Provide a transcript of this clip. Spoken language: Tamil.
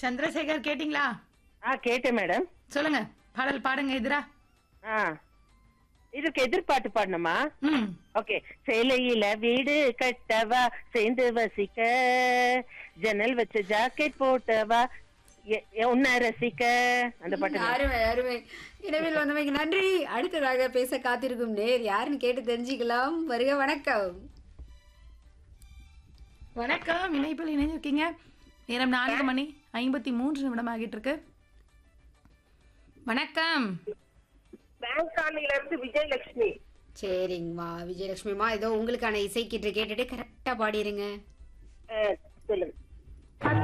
சந்திரசேகர் கேட்டிங்களா ஆ கேட்டேன் மேடம் சொல்லுங்க பாடல் பாடுங்க எதிரா ஆ இதுக்கு எதிர்பாட்டு பாடணுமா ம் ஓகே சேலையில வீடு கட்டவா சேர்ந்து வசிக்க ஜன்னல் வச்ச ஜாக்கெட் போட்டவா எ- எ- உன்னை ரசிக்க அந்த பாட்டு அருமை அருமை இனிமேல் வந்தமைக்கு நன்றி அடுத்ததாக பேச காத்திருக்கும் நேர் யாருன்னு கேட்டு தெரிஞ்சுக்கலாம் வருக வணக்கம் வணக்கம் இணைப்பில் இணைஞ்சிருக்கீங்க நேரம் நான்கு மணி ஐம்பத்தி மூன்று நிமிடம் ஆகிட்டு இருக்கு வணக்கம் பேங்க் காலனில இருந்து விஜயலட்சுமி சரிங்கம்மா விஜயலட்சுமிமா ஏதோ உங்களுக்கான இசை கீற்று கேட்டுட்டு கரெக்டா பாடிருங்க சொல்லுங்க